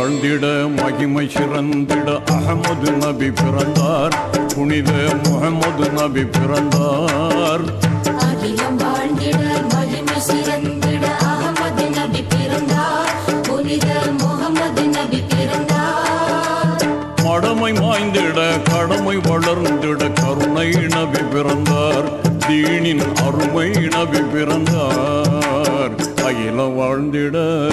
வாழ்ந்திட மகிமை சிறந்திட அகமது நபி பிறந்தார் புனித முகமது நபி பிறந்தார் அகிலம் வாழ்ந்திட மகிமை சிறந்திட அகமது நபி பிறந்தார் புனித முகமது நபி பிறந்தார் மடமை மாய்ந்திட கடமை வளர்ந்திட கருணை நபி பிறந்தார் தீனின் அருமை நபி பிறந்தார் அகில வாழ்ந்திட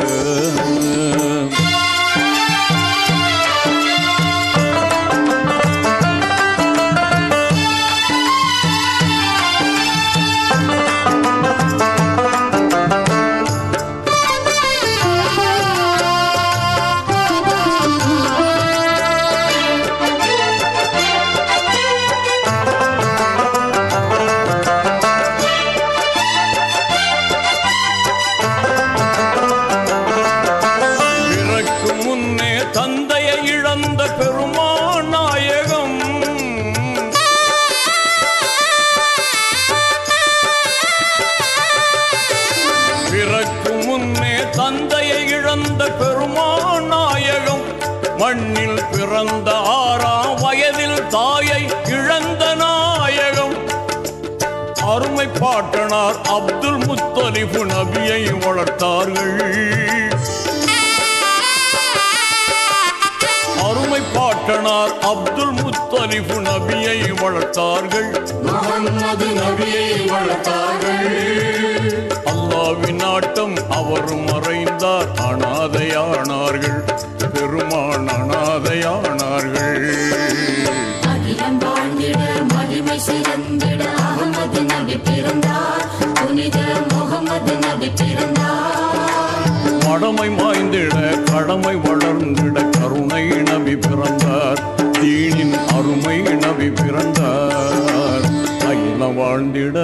பிறக்கு முன்னே தந்தையை இழந்த பெருமான் நாயகம் பிறக்கு முன்னே தந்தையை இழந்த பெருமான் நாயகம் மண்ணில் பிறந்த ஆறாம் வயதில் தாயை இழந்த நாயகம் அருமை பாட்டனார் அப்துல் முத்தலிபு நபியை வளர்த்தார்கள் அருமை பாட்டனார் அப்துல் முத்தலிபு நபியை வளர்த்தார்கள் முகமது நபியை வளர்த்தார்கள் அல்லாவின் நாட்டம் அவர் மறைந்தார் அனாதையானார்கள் பெருமான் அனாதையானார்கள் அகிலம் வாழ்ந்திட மகிமை சிறந்திட அகமது நபி பிறந்தார் புனித முகமது நபி பிறந்தார் மடமை மாய்ந்திட கடமை வளர்ந்திட கருணை நபி பிறந்தார் தீனின் அருமை நபி பிறந்தார் அகில வாழ்ந்திட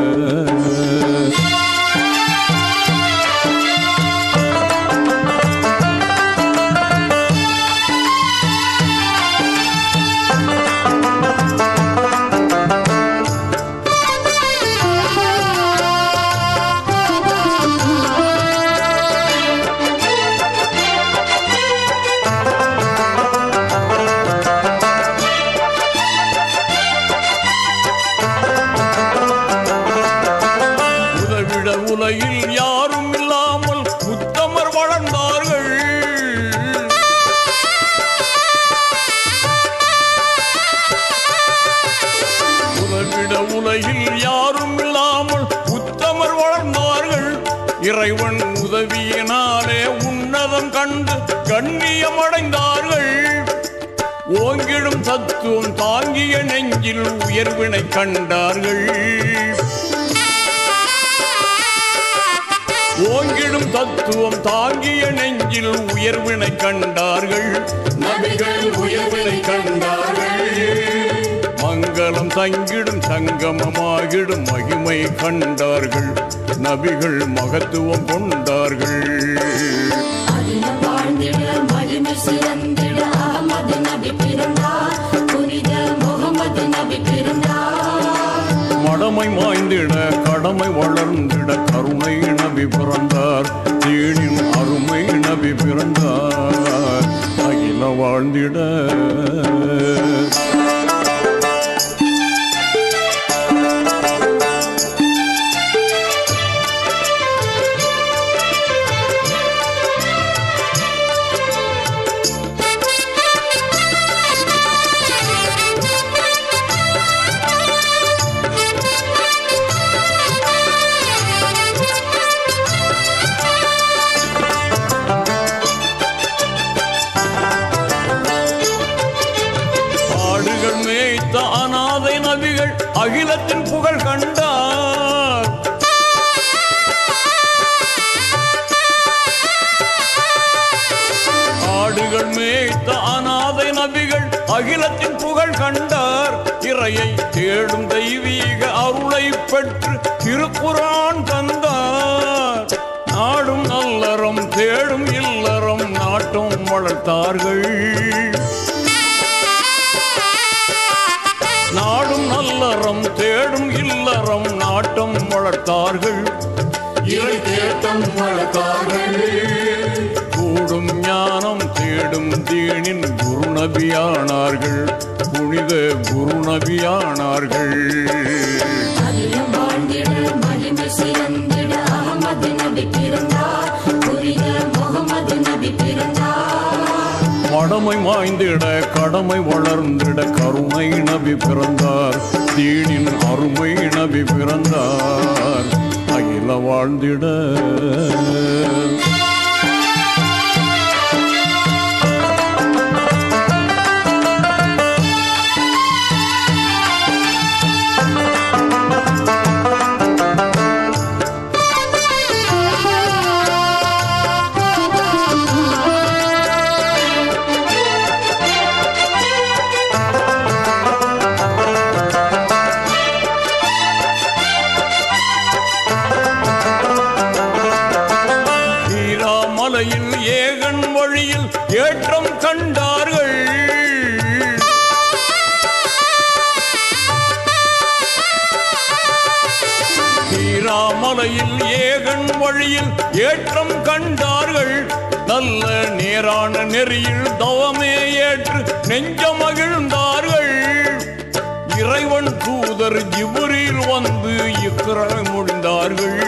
உதவிட உலகில் யாரும் இல்லாமல் உத்தமர் வளர்ந்தார்கள் உதவிட உலகில் யாரும் இல்லாமல் உத்தமர் வளர்ந்தார்கள் இறைவன் உதவியினாலே உன்னதம் கண்டு கண்ணியம் அடைந்தார்கள் ஓங்கிடும் தத்துவம் தாங்கிய நெஞ்சில் உயர்வினை கண்டார்கள் ஓங்கிடும் தத்துவம் தாங்கிய நெஞ்சில் உயர்வினை கண்டார்கள் நபிகள் உயர்வினை கண்டார்கள் மங்களம் தங்கிடும் சங்கமமாகிடும் மகிமை கண்டார்கள் நபிகள் மகத்துவம் கொண்டார்கள் அகிலம் வாழ்ந்திட மகிமை சிறந்திட அகமது நபி பிறந்தார் புனித முகமது நபி பிறந்தார் மடமை மாய்ந்திட கடமை வளர்ந்திட கருணை நபி பிறந்தார் தீனின் அருமை நபி பிறந்தார் அகில வாழ்ந்திட ஆடுகள் மேய்த்த அனாதை நபிகள் அகிலத்தின் புகழ் கண்டார் ஆடுகள் மேய்த்த அனாதை நபிகள் அகிலத்தின் புகழ் கண்டார் இறையை தேடும் தெய்வீக அருளை பெற்று திருக்குரான் தந்தார் நாடும் நல்லறம் தேடும் இல்லறம் நாட்டும் வளர்த்தார்கள் நாடும் நல்லறம் தேடும் இல்லறம் நாட்டம் வளர்த்தார்கள் இறை தேட்டம் வளர்த்தார்கள் கூடும் ஞானம் தேடும் தீனின் குரு நபியானார்கள் புனித குரு நபியானார்கள் அகிலம் வாழ்ந்திட மகிமை சிறந்திட அகமது நபி பிறந்தார் புனித முகமது நபி பிறந்தார் மடமை மாய்ந்திட கடமை வளர்ந்திட கருணை நபி பிறந்தார் தீனின் அருமை நபி பிறந்தார் அகில வாழ்ந்திட ஈராமலையில் ஏகன் வழியில் ஏற்றம் கண்டார்கள் ஈராமலையில் ஏகன் வழியில் ஏற்றம் கண்டார்கள் நல்ல நேரான நெறியில் தவமே ஏற்று நெஞ்ச மகிழ்ந்தார்கள் இறைவன் தூதர் ஜிபுரில் வந்து இக்கர முடிந்தார்கள்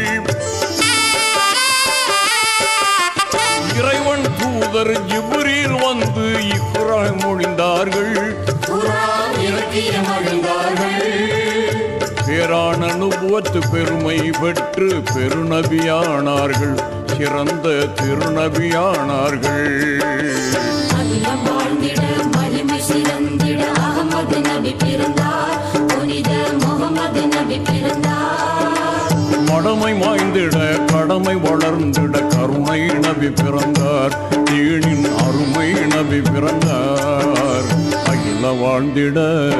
இறைவன் தூதர் ஜிப்ரீல் வந்து இக்குறாய் மொழிந்தார்கள் குரான் இறக்கிய மகிழ்ந்தார்கள் பேரான நுபுவத்து பெருமை பெற்று பெருநபியானார்கள் சிறந்த திருநபியானார்கள் அகிலம் வாழ்ந்திட மகிமை சிறந்திட அகமது நபி பிறந்தார் புனித முகமது நபி பிறந்தார் மடமை மாய்ந்திட கடமை வளர்ந்திட கருணை நபி பிறந்தார் தீனின் அருமை நபி பிறந்தார் அகில வாழ்ந்திட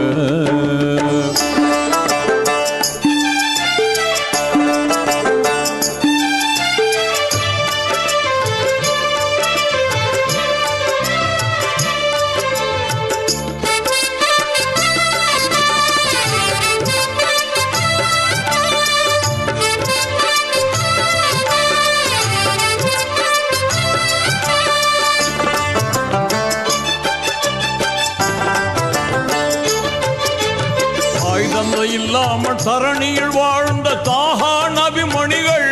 ஆயுதந்த இல்லாமல் தரணியில் வாழ்ந்த தாகா நபிமணிகள்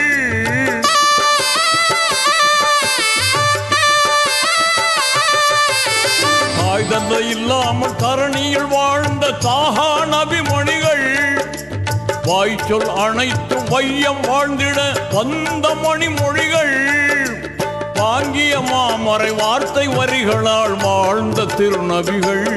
ஆயுதந்த இல்லாமல் தரணியில் வாழ்ந்த தாகா நபிமணிகள் வாய்ச்சொல் அனைத்தும் வையம் வாழ்ந்திட வந்த மணிமொழிகள் வாங்கிய மாமறை வார்த்தை வரிகளால் வாழ்ந்த திருநபிகள்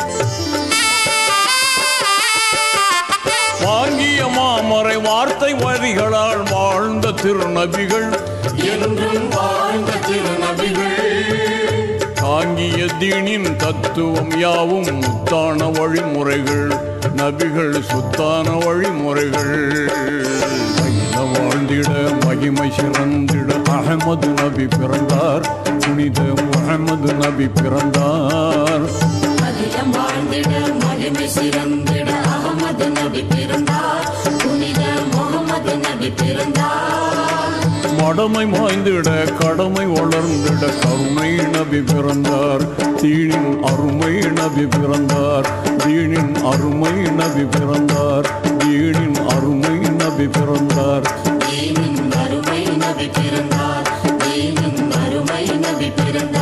வாங்கிய மாமறை வார்த்தை வரிகளால் வாழ்ந்த திருநபிகள் என்றும் வாழ்ந்த திருநபிகள் தாங்கிய தீனின் தத்துவம் யாவும் முத்தான வழிமுறைகள் நபிகள் சுத்தான வழிமுறைகள் அகில வாழ்ந்திட மகிமை சிறந்திட அகமது நபி பிறந்தார் புனித முகமது நபி பிறந்தார் அகிலம் வாழ்ந்திட மகிமை சிறந்திட அகமது நபி பிறந்தார் புனித முகமது நபி பிறந்தார் மடமை மாய்ந்திட கடமை வளர்ந்திட கருணை நபி பிறந்தார் தீனின் அருமை நபி பிறந்தார் தீனின் அருமை நபி பிறந்தார் தீனின் அருமை நபி பிறந்தார் தீனின் அருமை நபி பிறந்தார் தீனின் அருமை நபி பிறந்தார்